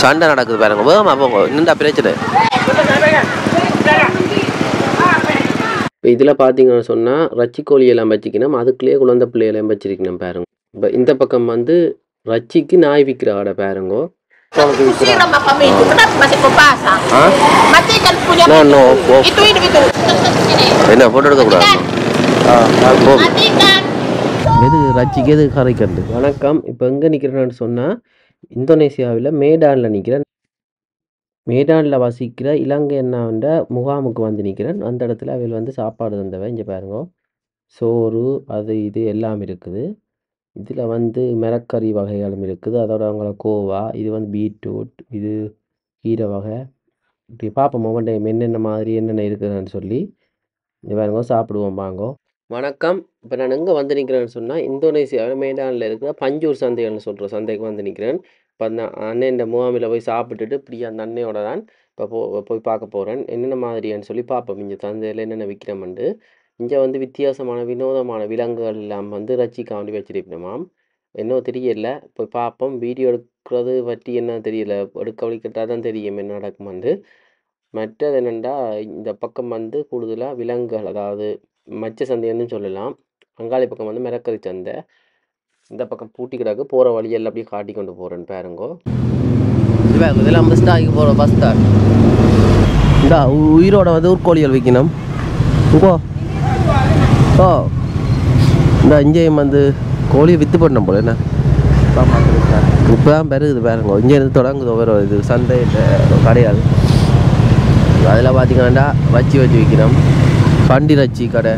சண்டை நடக்குது பாருங்க வேகமா போங்க நின்றா பிரச்சனை இப்போ இதில் பார்த்தீங்கன்னு சொன்னால் ரச்சி கோழி எல்லாம் வச்சுக்கணும் அதுக்குள்ளேயே குழந்தை பிள்ளையெல்லாம் வச்சிருக்கணும் பாருங்க இப்போ இந்த பக்கம் வந்து ரச்சிக்கு நாய் விற்கிற கடை பாருங்கோ Pusing nama kami itu. Kenapa masih kau pasang? ஆ Matikan punya No, pintu. no, off. Itu ini itu. Sini. என்ன ஃபோட்டோ எடுக்கக்கூடாது போ Matikan. எது ரச்சிக்கு எது கரைக்கண்டு வணக்கம் இப்போ எங்கே நிற்கிறேன்னு சொன்னால் இந்தோனேசியாவில் மேடானில் நிற்கிறேன் மேடானில் வசிக்கிற இலங்கை அண்ணாண்ட முகாமுக்கு வந்து நிற்கிறேன் அந்த இடத்துல அவையில் வந்து சாப்பாடு தந்தவன் இங்கே பாருங்க சோறு அது இது எல்லாம் இருக்குது இதில் வந்து மிரக்கறி வகைகளும் இருக்குது அதோட அவங்கள கோவா இது வந்து பீட்ரூட் இது கீரை வகை இப்படி பார்ப்போம் ஒவ்வொன்றை என்னென்ன மாதிரி என்னென்ன இருக்குதுன்னு சொல்லி இங்கே பாருங்க சாப்பிடுவோம் வாங்கோ வணக்கம் இப்போ நான் எங்கே வந்து நிற்கிறேன்னு சொன்னால் இந்தோனேசியாவில் மேடானில் இருக்கிற பஞ்சூர் சந்தைகள்னு சொல்கிற சந்தைக்கு வந்து நிற்கிறேன் இப்போ அந்த அண்ணன் இந்த முகாமில் போய் சாப்பிட்டுட்டு இப்படி அந்த அண்ணையோட தான் இப்போ போ போய் பார்க்க போகிறேன் என்னென்ன மாதிரியான்னு சொல்லி பார்ப்போம் இங்கே சந்தையில் என்னென்ன விற்கிறோம்ண்டு இங்கே வந்து வித்தியாசமான வினோதமான விலங்குகள் எல்லாம் வந்து ரச்சி காண்டி வச்சிருப்போமாம் இன்னும் தெரியல போய் பார்ப்போம் வீடியோ எடுக்கிறது பற்றி என்ன தெரியல எடுக்க வழிக்கிட்டால் தான் தெரியும் என்ன நடக்குமாண்டு மற்றது என்னென்னா இந்த பக்கம் வந்து கூடுதலாக விலங்குகள் அதாவது மச்ச சந்தைன்னு சொல்லலாம் அங்காளி பக்கம் வந்து மிரக்கறி சந்தை இந்த பக்கம் பூட்டி கிடக்கு போகிற வழியெல்லாம் அப்படியே காட்டி கொண்டு போகிறேன் பாருங்கோ இதெல்லாம் பஸ் ஸ்டாக்கு போகிற பஸ் ஸ்டாண்ட் இந்த உயிரோட வந்து ஊர்கோழிகள் விற்கணும் இப்போ ஓ இந்த இங்கேயும் வந்து கோழியை விற்று பண்ண போல என்ன இப்போ தான் பெருகுது பாருங்க இங்கேருந்து தொடங்குது ஒவ்வொரு இது சந்தை கிடையாது அதில் பார்த்தீங்கன்னா வச்சு வச்சு விற்கணும் பண்டி ரச்சி கடை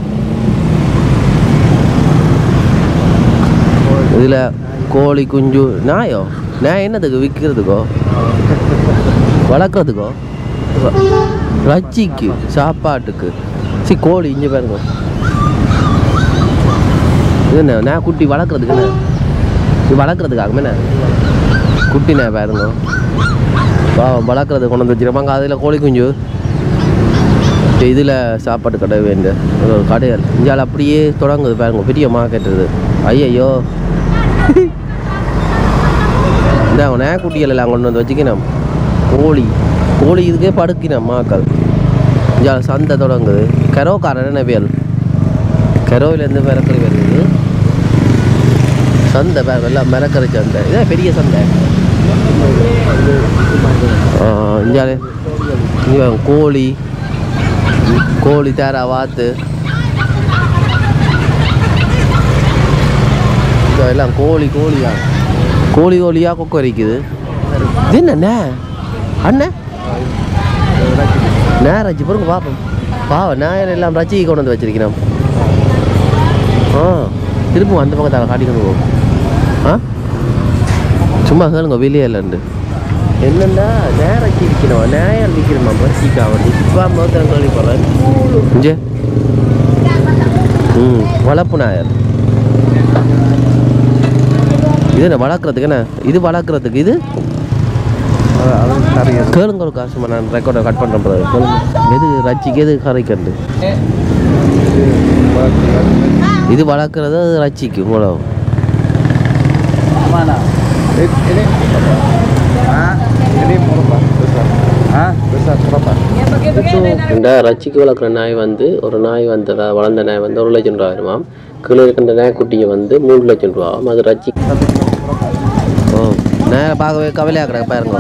இதில் கோழி குஞ்சு நாயோ நான் என்னதுக்கு விற்கிறதுக்கோ வளர்க்குறதுக்கோ ரச்சிக்கு சாப்பாட்டுக்கு சி கோழி இங்கே பாருங்க இது என்ன நான் குட்டி வளர்க்குறதுக்கு என்ன இது வளர்க்குறதுக்காக என்ன குட்டி நான் பாருங்க வா வளர்க்குறது கொண்டு வந்து வச்சுருப்பாங்க அதில் கோழி குஞ்சு இதில் சாப்பாடு கடை வேண்டு ஒரு கடைகள் இந்தியாவில் அப்படியே தொடங்குது பாருங்க பெரிய மார்க்கெட் இது ஐயையோ இந்த நேக்குட்டிகள் எல்லாம் கொண்டு வந்து வச்சுக்கணும் கோழி கோழி இதுக்கே படுக்கினோம் மாக்கள் இங்கே சந்தை தொடங்குது கெரோக்காரன் என்ன பேர் கெரோவிலேருந்து மிரக்கறி வருது சந்தை பேர் எல்லாம் மிரக்கறி சந்தை இதான் பெரிய சந்தை இங்கே இங்கே கோழி கோழி தேரா வாத்து இதோ எல்லாம் கோழி கோழியா கோழி கோழியா கொக்கு வரைக்குது இது என்னண்ணே அண்ணன் நான் ரச்சி பாருங்க பார்ப்போம் பாவம் நான் எல்லாம் ரச்சி கொண்டு வந்து வச்சிருக்கிறோம் ஆ திரும்பவும் அந்த பக்கத்தால் காட்டிக்கணும் போ ஆ சும்மா கேளுங்க வெளியே இல்லைண்டு என்னண்டா நேரம் ரச்சி விற்கணும் நேரம் விற்கணுமா ரச்சிக்கா வந்து இப்போ மொத்தம் கேள்வி போகிறேன் இங்கே ம் வளர்ப்பு நாயர் இது என்ன வளர்க்குறதுக்கு என்ன இது வளர்க்குறதுக்கு இது கேளுங்க ஒரு காசு நான் ரெக்கார்டை கட் பண்ணுறேன் brother. கேளுங்க எது ரச்சிக்கு எது கரைக்கண்டு இது வளர்க்குறது அது ரச்சிக்கு இவ்வளோ Mana? Ini, ini Ah, ini berapa? Besar. Ah, besar berapa? இந்த ரச்சிக்கு வளர்க்குற நாய் வந்து ஒரு நாய் வந்ததா வளர்ந்த நாய் வந்து ஒரு லட்சம் ரூபா வருமாம் கீழே இருக்கின்ற நாய்க்குட்டியை வந்து மூணு லட்சம் ரூபாவும் அது ரச்சி ஓ நேரம் பார்க்கவே கவலையாக கிடக்கு பாருங்க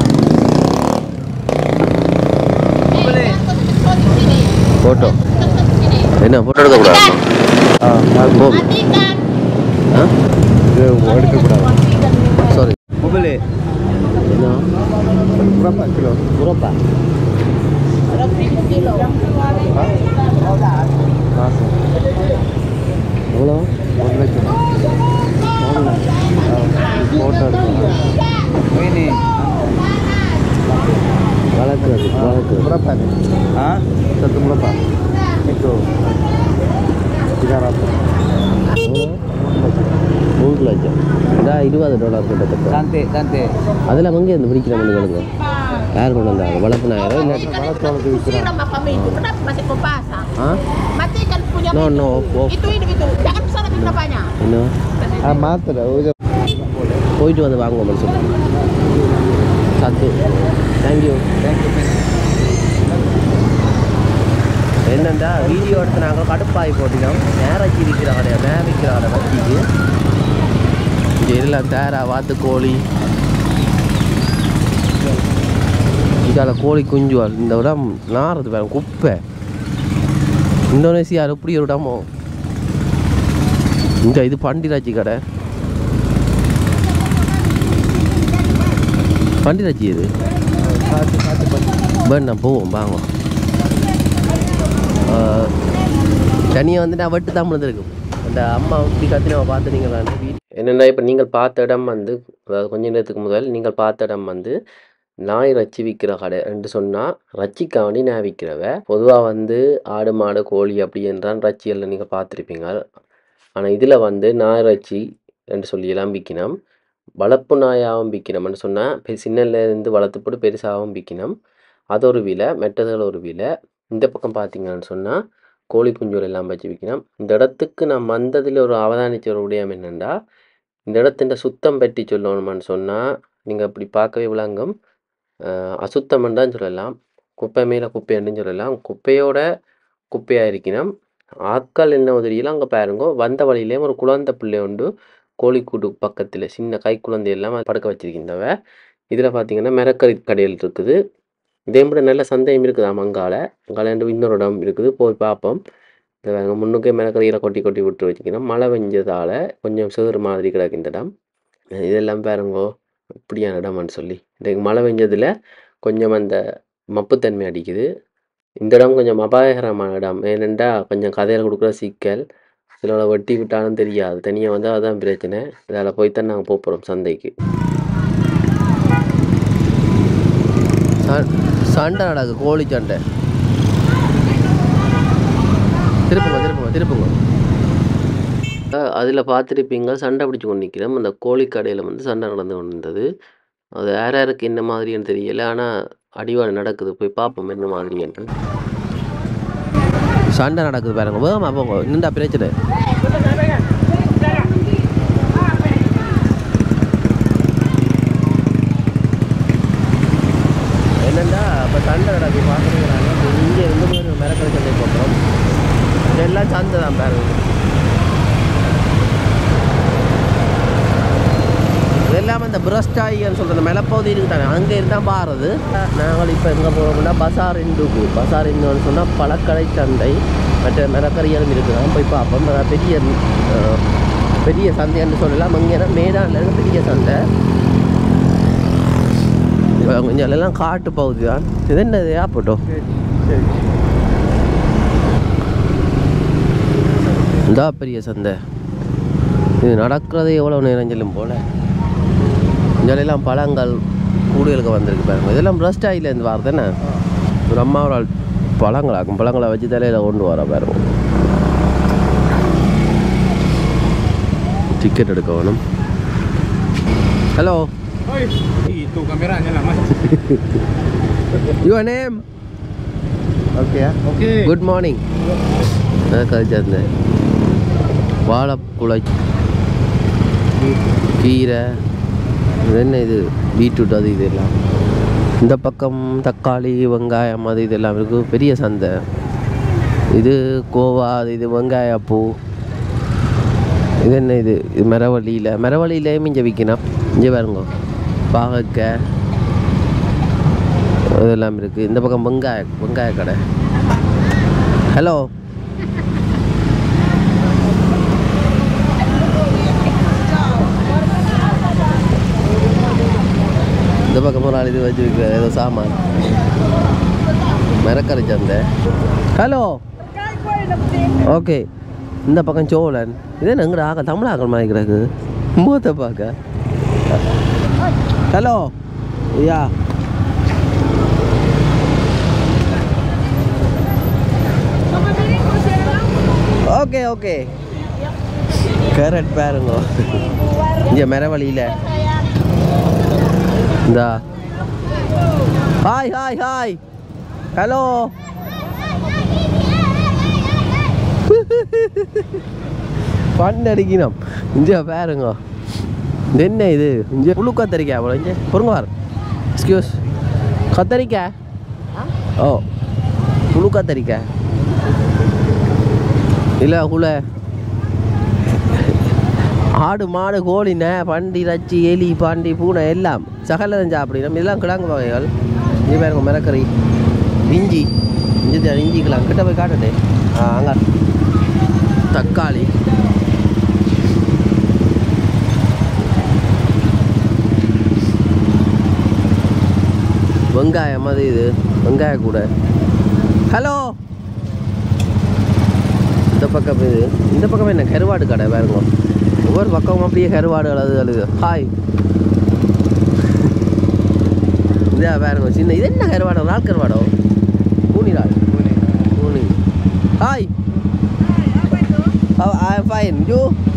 ஃபோட்டோ என்ன ஃபோட்டோ எடுக்கக்கூடாது Ah, போ Matikan. ஆ இது எடுக்கக்கூடாது சாரி Mobil என்ன berapa kilo? புறப்பா Masuk. எவ்வளோ ஒரு லட்சம் ஃபோட்டோ எடுக்கலாம் Oh, ini வளர்க்குறது வளர்க்குறது berapa nih? Ah, satu berapa? Itu tiga ratus. எவ்வளோ மூன்று லட்சம் இதான் இருபது டாலர் கிட்டத்தட்ட Cantik, cantik. அதில் எங்கே இருந்து பிடிக்கிற மனிதர்களுங்க யார் கொண்டு வந்தாங்க வளர்ப்பு நாயரோ இல்லாட்டி Pusing nama kami itu. Kenapa masih kau pasang? ஆ Matikan punya No, pintu. no, off, off. Itu ini itu. Jangan besar lebih banyak. என்ன Ah, mata dah. Udah. போயிட்டு வந்து வாங்குவோம்னு சொல்லி சத் தேங்க்யூ தேங்க்யூ என்னண்டா வீடியோ எடுத்து நாங்கள் கடுப்பாகி போட்டினோம் நேரச்சி விற்கிற கடையா மே விற்கிற கடை வச்சிக்கு இங்கே எல்லாம் தேரா வாத்து கோழி இதால் கோழி குஞ்சுவாள் இந்த இடம் நாறது வேறு குப்பை இந்தோனேசியா எப்படி ஒரு இடமோ இந்த இது பண்டிராச்சி கடை பண்டிராச்சி இது பார்த்து பார்த்து பார்த்து வேண்டாம் போவோம் வாங்க தனியாக வந்து நான் வெட்டு தான் இருந்திருக்கும் அந்த அம்மா இப்படி கத்தினவ பார்த்துனீங்களா என்னென்னா இப்போ நீங்கள் பார்த்த இடம் வந்து அதாவது கொஞ்ச நேரத்துக்கு முதல் நீங்கள் பார்த்த இடம் வந்து நாய் ரச்சி விற்கிற கடை என்று சொன்னால் ரச்சிக்காண்டி நான் விற்கிறவ பொதுவாக வந்து ஆடு மாடு கோழி அப்படி என்றால் ரச்சிகளில் நீங்கள் பார்த்துருப்பீங்க ஆனால் இதில் வந்து நாய் ரச்சி என்று சொல்லி எல்லாம் விற்கினோம் வளர்ப்பு நாயாகவும் விற்கணும்னு சொன்னால் சின்னலேருந்து வளர்த்து போட்டு பெருசாகவும் விற்கணும் அது ஒரு விலை மெட்டதுகள் ஒரு விலை இந்த பக்கம் பார்த்தீங்கன்னு சொன்னால் கோழி குஞ்சுகள் எல்லாம் வச்சு விற்கணும் இந்த இடத்துக்கு நான் வந்ததில் ஒரு அவதானிச்ச ஒரு விடயம் என்னென்னா இந்த இடத்தின் சுத்தம் பற்றி சொல்லணுமான்னு சொன்னால் நீங்கள் இப்படி பார்க்கவே விளங்கும் அஹ் அசுத்தம்னு தான் சொல்லலாம் குப்பை மேலே குப்பைன்னு சொல்லலாம் குப்பையோட குப்பையாக இருக்கணும் ஆட்கள் என்ன உதவியில் அங்கே பாருங்க வந்த வழியிலே ஒரு குழந்தை பிள்ளை உண்டு கோழிக்கூடு பக்கத்தில் சின்ன கை குழந்தை எல்லாம் படுக்க வச்சிருக்கின்றவ இதில் பார்த்தீங்கன்னா மிரக்கறி கடையில் இருக்குது இதே மாதிரி நல்ல சந்தேகம் இருக்குது அங்கால அங்கால இன்னொரு இடம் இருக்குது போய் பார்ப்போம் இந்த பாருங்க, முன்னுக்கே மிரக்கறியில் கொட்டி கொட்டி விட்டு வச்சுக்கணும் மழை பெஞ்சதால் கொஞ்சம் சேறு மாதிரி கிடக்கு இந்த இடம் இதெல்லாம் பாருங்கோ இப்படியான இடம்னு சொல்லி இந்த மழை பெஞ்சதில் கொஞ்சம் அந்த மப்புத்தன்மை அடிக்குது இந்த இடம் கொஞ்சம் அபாயகரமான இடம் ஏனெண்டா கொஞ்சம் கதையில் கொடுக்குற சிக்கல் சிலோட வெட்டி விட்டாலும் தெரியாது தனியாக வந்து அதுதான் பிரச்சனை இதால் போய் தான் நாங்கள் போகிறோம் சந்தைக்கு சண்டை நடக்கு கோழி சண்டை திருப்புங்க திருப்புங்க திருப்புங்க அதில் பார்த்துருப்பீங்க சண்டை பிடிச்சி கொண்டு நிற்கிறோம் அந்த கோழி கடையில் வந்து சண்டை நடந்து கொண்டு இருந்தது அது யார் யாருக்கு என்ன மாதிரின்னு தெரியல ஆனால் அடிவாடு நடக்குது போய் பார்ப்போம் என்ன மாதிரின்னு சண்டை நடக்குது பாருங்க வேகமா போங்க இன்னும் பிரச்சனை என்னண்டா இப்போ சண்டை நடக்குது பார்க்குறீங்களாங்க இங்கே ரெண்டு பேரும் மிரக்கடை சண்டை போடுறோம் இதெல்லாம் சந்தை தான் பாருங்க இதெல்லாம் இந்த பிரஸ்டாயின்னு சொல்கிற அந்த மெலப்பகுதி இருக்குதானே அங்கே இருந்தால் பாருது நாங்கள் இப்போ எங்கே போகிறோம்னா பசார் இந்துக்கு பசார் இந்துன்னு சொன்னால் பழக்கடை சந்தை மற்ற மிரக்கறிகளும் இருக்குதான் போய் பார்ப்போம் அதான் பெரிய அஹ், பெரிய சந்தைன்னு சொல்லலாம் அங்கே மேடானில் இருக்க பெரிய சந்தை இப்போ கொஞ்சம் எல்லாம் காட்டு பகுதி தான் இது என்னது ஏப்பட்டோ சரி சரி இந்த பெரிய சந்தை இது நடக்கிறதே எவ்வளோ நேரம் செல்லும் போல இங்கெல்லாம் பழங்கள் கூடுதலுக்கு வந்திருக்கு பாருங்க இதெல்லாம் பிரஸ்ட் ஆயிலேருந்து வரது தானே ஒரு அம்மா ஒரு ஆள் பழங்களாக்கும் பழங்களை வச்சு தலையில் கொண்டு வர பாருங்க டிக்கெட் எடுக்க வேணும் hello Oi, itu kameranya lah mas. Your name Oke ya. Oke. Good morning கழிச்சிருந்தேன் வாழைக்குலை கீரை இது என்ன இது பீட்ரூட் அது இது எல்லாம் இந்த பக்கம் தக்காளி வெங்காயம் அது இதெல்லாம் இருக்குது பெரிய சந்தை இது கோவா அது இது வெங்காயப்பூ இது என்ன இது இது மரவள்ளியில் மரவள்ளியிலே மிஞ்ச விற்கணும் இங்கே பாருங்க பாகக்காய் இதெல்லாம் இருக்குது இந்த பக்கம் வெங்காய வெங்காய கடை ஹலோ இந்த பக்கம் ஒரு ஆள் இது வச்சு விற்கிற ஏதோ சாமான் மரக்கரை சந்தை ஹலோ ஓகே இந்த பக்கம் சோழன் இதே எங்கட ஆக தமிழ் ஆக்கள் மாதிரி கிடக்கு மூத்த பார்க்க hello yeah okay okay carrot பாருங்க இங்கே மரவழியில் இந்தா hi hi hi hello fun அடிக்கணும் இங்கே பாருங்க இது என்ன இது இங்கே புழுக்கா தெரிக்கா அவ்வளோ இங்கே பொறுங்க வார் எக்ஸ்கியூஸ் கத்தரிக்காய் ஓ புழு கத்தரிக்காய் இல்லை குல ஆடு மாடு கோழின பண்டி ரச்சி எலி பாண்டி பூனை எல்லாம் சகலதம் சாப்பிடணும் இதெல்லாம் கிழங்கு வகைகள் இது பாருங்க மிரக்கறி இஞ்சி இஞ்சி தான் இஞ்சி கிழங்கு கிட்ட போய் காட்டுட்டு ஆ அங்கே தக்காளி வெங்காயம் அது இது வெங்காய கூட ஹலோ இந்த பக்கம் இது இந்த பக்கம் என்ன கருவாடு கடை பாருங்க ஒவ்வொரு பக்கமும் அப்படியே கருவாடு அழுது அழுது ஹாய் இதா பாருங்க சின்ன இது என்ன கருவாடோ நாள் கருவாடோ கூனி நாள் கூனி hi I am fine you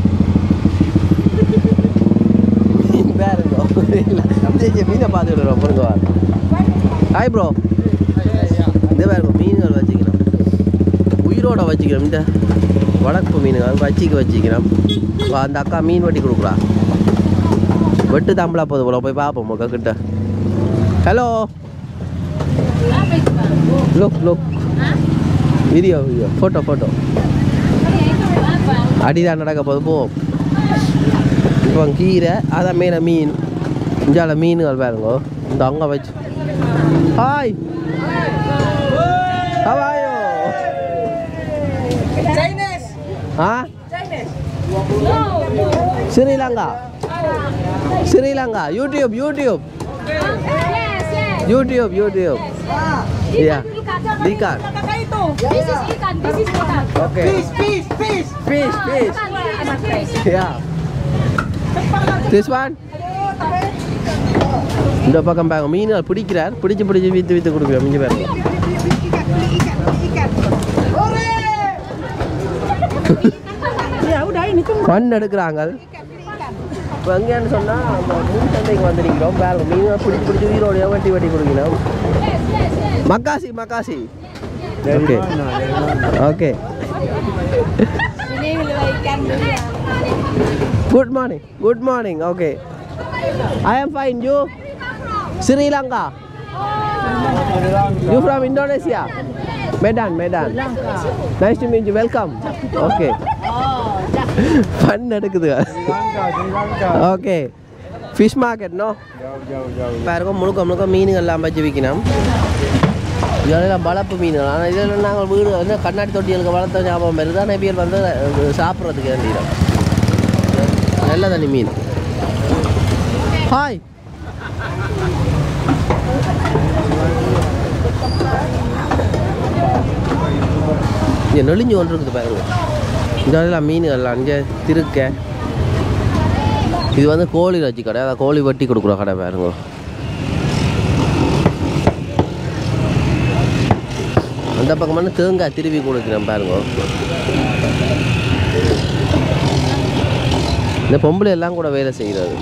பாருங்க இல்லை மீனை பார்த்து விடுறோம் பாருங்க ஹாய் ப்ரோ இந்த பாருங்க மீன்கள் வச்சுக்கணும் உயிரோட வச்சுக்கிறோம் இந்த வளர்ப்பு மீன்கள் வச்சிக்க வச்சுக்கிறோம் வா, அந்த அக்கா மீன் வெட்டி கொடுக்குறா வெட்டு தாம்பளா போதும் போல போய் பார்ப்போம் அக்கா கிட்ட hello look look video video photo photo அடிதான் நடக்க போது போ இப்போ கீரை அதான் மேலே மீன் இஞ்சால மீன்கள் பாருங்க இந்த அங்கே வச்சு hi How are you? Chinese. Huh? Chinese. Sri Lanka. Sri Lanka. YouTube, YouTube. Yes, yes. YouTube, YouTube. Yeah. Ikan. This is ikan. This is ikan. Okay. Fish, fish, fish. Fish, fish. Anak fish. Yeah. This one? இந்த பக்கம் பாருங்க மீன்கள் பிடிக்கிறார் பிடிச்சு பிடிச்சு with with கொடுக்குறோம் இங்கே பாருங்க Ya udah ini tuh. Fun எடுக்கிறாங்க இப்போ எங்கேன்னு சொன்னால் நம்ம மீன் சந்தைக்கு வந்திருக்கிறோம் பாருங்க மீன் பிடிச்சி பிடிச்சி உயிரோடைய வெட்டி வெட்டி கொடுக்கணும் மக்காசி மக்காசி okay okay good morning good morning okay I am fine you Sri Lanka you from Indonesia Medan Medan nice to meet you welcome okay fun நடக்குது ஓகே ஃபிஷ் மார்க்கெட் நோ பாருங்க முழுக்க முழுக்க மீன்கள்லாம் வச்சு விற்கணும் இதெல்லாம் வளர்ப்பு மீன்கள் ஆனால் இதெல்லாம் நாங்கள் வீடு வந்து கண்ணாடி தொட்டிகளுக்கு வளர்த்த ஞாபகம் வருது ஆனால் பேர் வந்து அஹ், சாப்பிட்றதுக்கு வேண்டியது நல்ல தண்ணி மீன் ஹாய் இங்கே நெளிஞ்சு ஒன்று இருக்குது பாருங்க இதெல்லாம் மீன்கள்லாம் இங்கே திருக்க இது வந்து கோழி இறைச்சி கடை அதான் கோழி வெட்டி கொடுக்குற கடை பாருங்க அந்த பக்கம் வந்து தேங்காய் திருவி கொடுக்குறேன் பாருங்க இந்த பொம்பளை எல்லாம் கூட வேலை செய்கிறது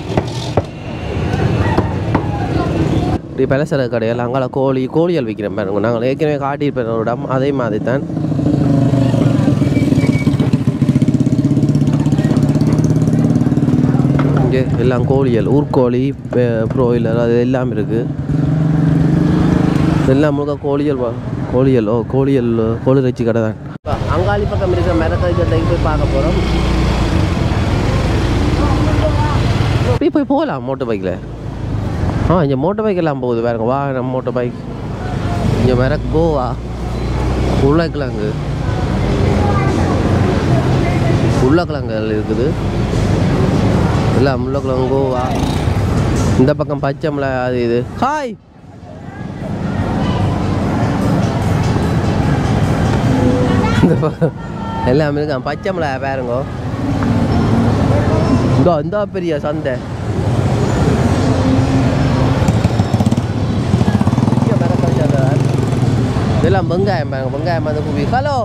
இப்படி பலசர கடையில் அங்கால கோழி கோழிகள் விற்கிறேன் பாருங்க நாங்கள் ஏற்கனவே காட்டியிருப்பேன் ஒரு இடம் அதே மாதிரி தான் இங்கே எல்லாம் கோழிகள் ஊர்கோழி ப்ரோயிலர் அது எல்லாம் இருக்குது எல்லாம் முழுக்க கோழிகள் வா- கோழிகள் ஓ கோழிகள் கோழி இறைச்சி கடை தான் அங்காளி பக்கம் இருக்கிற மிரக்கறி சந்தைக்கு போய் பார்க்க போகிறோம் அப்படியே போய் போகலாம் மோட்டர் பைக்கில் ஆ இங்கே மோட்டர் பைக் எல்லாம் போகுது வேறுங்க வாகனம் மோட்டர் பைக் இங்கே வேற கோவா உருளைக்கிழங்கு உருளைக்கிழங்குகள் இருக்குது எல்லாம் உருளைக்கிழங்கு கோவா இந்த பக்கம் பச்சை மிளகாய் அது இது ஹாய் இந்த பக்கம் எல்லாம் இருக்கான் பச்சை மிளகாய் பாருங்க இதோ இந்த பெரிய சந்தை பெரிய மரக்கறி சந்தை. இதெல்லாம் வெங்காயம் பாருங்க வெங்காயம் வந்து குவி ஹலோ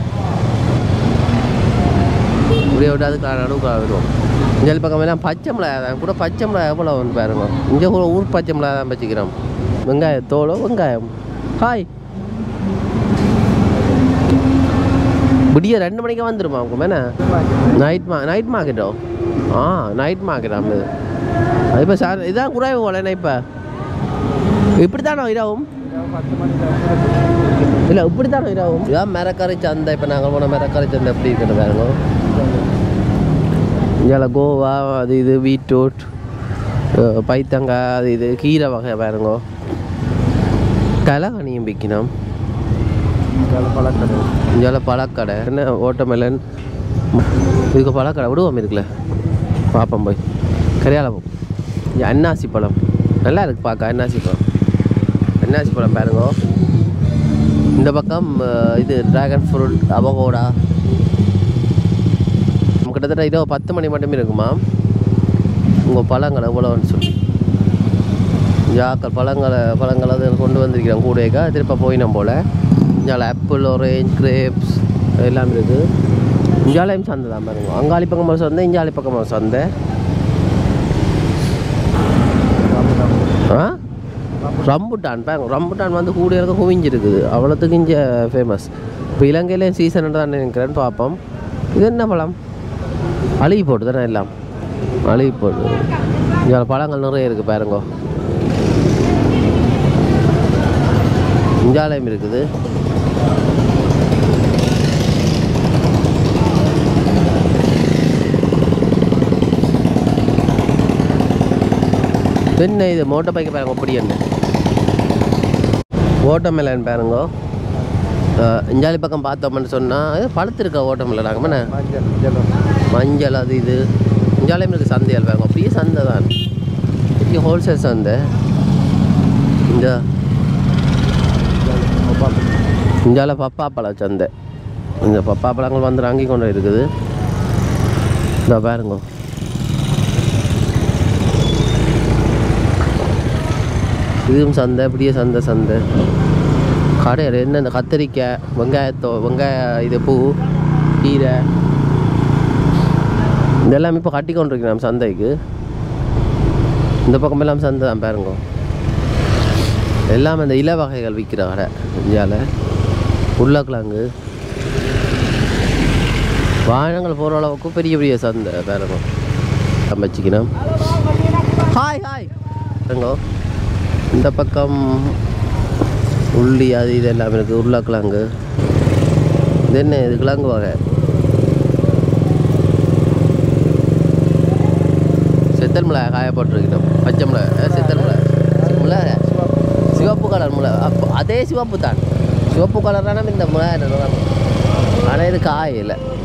இப்படியே விட்டு அதுக்கு நடுவுக்கு வருவோம் இந்த பக்கம் எல்லாம் பச்சை மிளகாய் தான் கூட பச்சை மிளகாய் எவ்வளோ வந்து பாருங்க இங்கே கூட ஊர் பச்சை மிளகாய் தான் வச்சுக்கிறோம் வெங்காயம் தோலோ வெங்காயம் ஹாய் விடிய ரெண்டு மணிக்கு வந்துருமா உங்க மேலே நைட் மா நைட் மார்க்கெட்டோ ஆ நைட் மார்க்கெட் அது இப்போ சார் இதான் குறைவு போலண்ணே இப்போ இப்படி தானே இரவும் இல்லை இப்படி தானே இரவும் இதான் மிரக்கரை சந்தை இப்போ நாங்கள் போன மிரக்கரை சந்தை எப்படி இருக்கிறது பாருங்க இங்கே கோவா அது இது பீட்ரூட் அஹ் பைத்தங்காய் அது இது கீரை வகை பாருங்க கலகனியும் விற்கணும் பழக்கடை இங்கே பழக்கடை என்ன ஓட்டமெலன் இதுக்கு பழக்கடை விடுவோம் இருக்குல்ல பார்ப்போம் போய் கரியாலப்போம் இங்கே அன்னாசி பழம் நல்லா இருக்கு பார்க்க அன்னாசி பழம் அன்னாசி பழம் பாருங்க இந்த பக்கம் அஹ், இது ட்ராகன் ஃப்ரூட் அவகோடா கிட்டத்தட்ட இதோ பத்து மணி மட்டுமே இருக்குமா உங்கள் பழங்களை எவ்வளோன்னு சொல்லி ஜாக்கள் பழங்களை பழங்களை அது கொண்டு வந்திருக்கிறோம் கூடக்கா திருப்ப போயினோம் போல் இங்கே ஆப்பிள் ஆரேஞ்ச் கிரேப்ஸ் எல்லாம் இருக்குது இஞ்சாலையும் சந்தை தான் பாருங்க அங்காளி பக்கம் ஒரு சந்தை இஞ்சாலி பக்கம் ஒரு சந்தை ஆ ரம்புட்டான் பாருங்க ரம்புட்டான் வந்து கூட இருக்க குவிஞ்சிருக்குது அவ்வளோத்துக்கு இங்கே ஃபேமஸ் இப்போ இலங்கையிலே சீசன் தான் நினைக்கிறேன்னு பார்ப்போம் இது என்ன பழம் அழுகி போட்டு தானே எல்லாம் அழுகி போட்டு இங்கே பழங்கள் நிறைய இருக்குது பாருங்க இஞ்சாலயம் இருக்குது என்ன இது மோட்டர் பைக்கை பாருங்க அப்படி என்ன ஓட்டமெலன் பாருங்க அஹ், இஞ்சாலி பக்கம் பார்த்தோம்னு சொன்னால் பழுத்திருக்க ஓட்டமெலன் என்ன மஞ்சள் மஞ்சள் மஞ்சள் அது இது இஞ்சாலையும் இருக்குது சந்தையால் பாருங்க அப்படியே சந்தை தான் பெரிய ஹோல்சேல் சந்தை இந்த இஞ்சால பப்பாப்பழ சந்தை இந்த பப்பாப்பழங்கள் வந்து வாங்கி கொண்டு இருக்குது இந்த பாருங்க இதுவும் சந்தை அப்படியே சந்தை சந்தை கடையில் என்ன இந்த கத்திரிக்காய் வெங்காயத்தோ வெங்காய இது பூ கீரை இதெல்லாம் இப்போ கட்டி கொண்டிருக்கிறோம் சந்தைக்கு இந்த பக்கம் எல்லாம் சந்தை தான் பாருங்க எல்லாம் இந்த இல வகைகள் விற்கிற கடை இந்தியாவில் உருளைக்கிழங்கு வாகனங்கள் போகிற அளவுக்கு பெரிய பெரிய சந்தை பாருங்க நம்ம வச்சுக்கணும் ஹாய் ஹாய் பாருங்க இந்த பக்கம் உள்ளி அது இது எல்லாம் இருக்குது உருளைக்கிழங்கு இது என்ன இது கிழங்கு வகை செத்தல் மிளகாய் காய போட்டிருக்கணும் பச்சை மிளகாய் அஹ், செத்தல் மிளகாய் மிளகாய் சிவப்பு கலர் மிளகாய் அப்போ அதே சிவப்பு தான் சிவப்பு கலரான இந்த மிளகாய் ஆனால் இது காய இல்லை